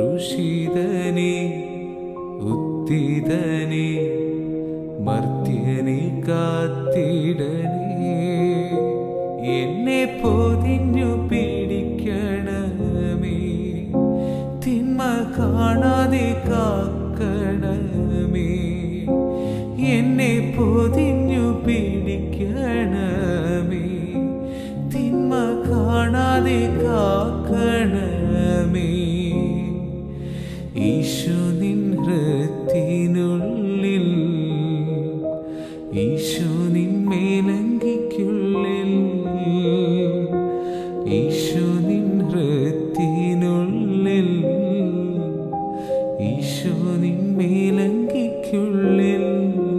ക്രൂശിതനെ ഉത്തിതനെ മർത്യനെ കാത്തിടണേ എന്നെ പൊതിഞ്ഞു പിടിക്കണമേ തിന്മ കാണാതെ കാക്കണമേ എന്നെ പൊതിഞ്ഞു പിടിക്കണമേ തിന്മ കാണാതെ കാക്കണമേ ഈശോ നിൻ ഹൃത്തിനുള്ളിൽ ഈശോ നിൻ മേലങ്കിക്കുള്ളിൽ ഈശോ നിൻ ഹൃത്തിനുള്ളിൽ ഈശോ നിൻ മേലങ്കിക്കുള്ളിൽ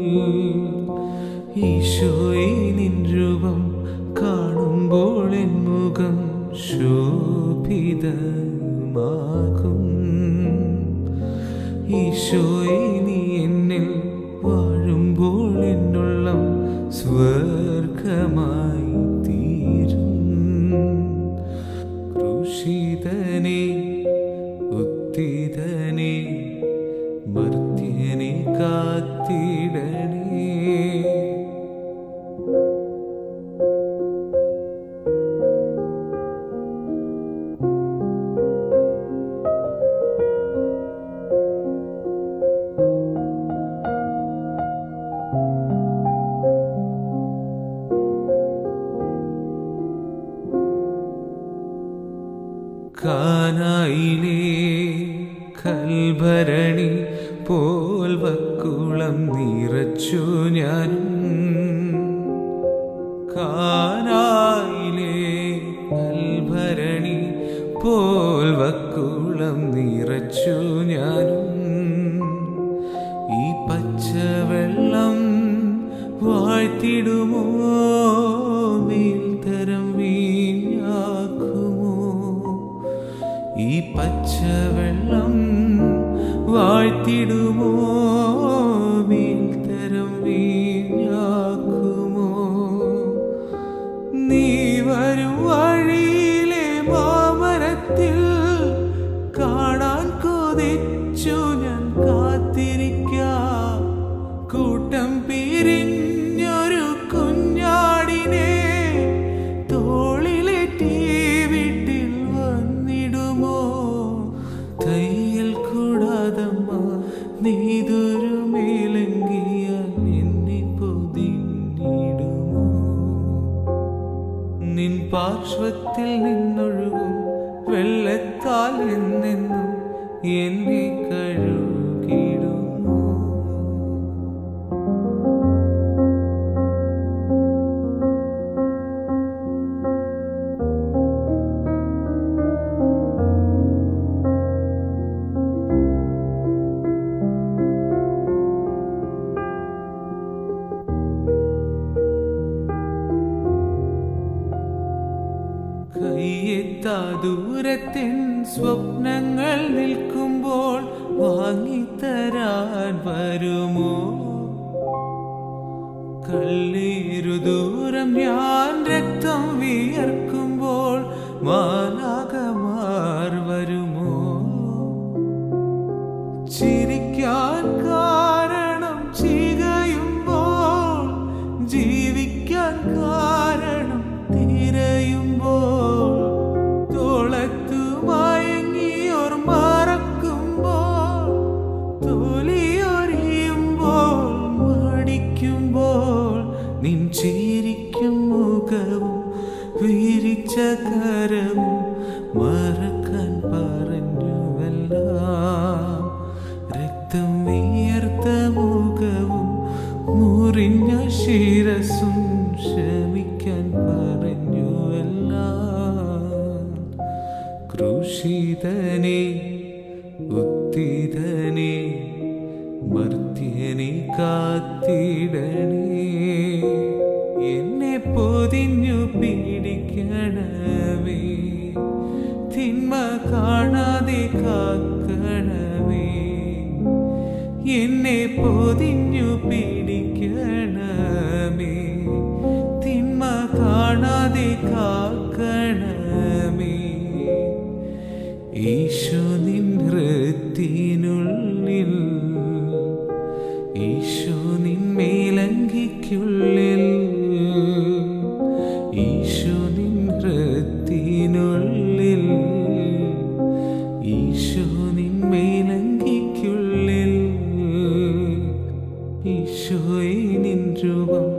ഈശോയെ നിൻ രൂപം കാണുമ്പോൾ എൻ മുഖം ശോഭിതമാകും ഈശോയെ നീ എന്നിൽ വാഴുമ്പോൾ എന്നുള്ളം സ്വർഗമായി തീരും ക്രൂശിതനെ ഉത്തിതനെ മർത്യനെ കാത്തിടണേ കാനായിലേ കൽഭരണി പോൽ വക്കുളം നിറച്ചു ഞാനും കാനായിലേ കൽഭരണി പോൽ വക്കുളം നിറച്ചു ഞാനും ഈ പച്ചവെള്ളം വാഴ്ത്തിടുമോ മേൽത്തരം വീഞ്ഞാക്കുമോ ഈ പച്ചവെള്ളം വാഴ്ത്തിടുമോ മേൽത്തരം വീഞ്ഞാക്കുമോ നീ വരും വഴിയിലെ മാമരത്തിൽ കാണാൻ കൊതിച്ചു ഞാൻ കാത്തിരിക്കാം കൂട്ടം പിരിഞ്ഞൊരു കുഞ്ഞാടിനെ തോളിലേറ്റി വീട്ടിൽ വന്നിടുമോ തയ്യൽ കൂടാതമ്മ നീതൊരു മേലങ്കിയാൽ എന്നെ പൊതിഞ്ഞിടുമോ നിൻ പാർശ്വത്തിൽ നിന്നൊഴുകും വെള്ളത്താൽ എന്നെന്നും എന്നെ കഴുകിടുമോ കയ്യെത്താ ദൂരത്തിൻ സ്വപ്നങ്ങൾ നിൽക്കുമ്പോൾ വാങ്ങിത്തരാൻ വരുമോ കള്ളീരു ദൂരം ഞാൻ രക്തം വിയർക്കുമ്പോൾ മാലാകമാർ വരുമോ ചിരിക്കാൻ കാരണം ചികയുമ്പോൾ ജീവിക്കാൻ കാരണം തിരയുമ്പോൾ തോളത്തു മയങ്ങിയോർ മറക്കുമ്പോൾ തൊലിയൊരിയുമ്പോൾ മടിക്കുമ്പോൾ നിൻ ചിരിക്കും മുഖവും വിരിച്ച കരവും മറക്കാൻ പറഞ്ഞുവെല്ലാം രക്തം വിയർത്ത മുഖവും മുറിഞ്ഞ ശിരസും ക്ഷമിക്കാൻ പറഞ്ഞുവെല്ലാം ക്രൂശിതനെ ഉത്തിതനെ മർത്യനെ കാത്തിടണേ എന്നെ പൊതിഞ്ഞു പിടിക്കണമേ തിന്മ കാണാതെ കാക്കണമേ എന്നെ പൊതിഞ്ഞു പിടിക്കണമേ തിന്മ കാണാതെ കാക്കണമേ ഈശോ നിൻ ഹൃദയ രൂപം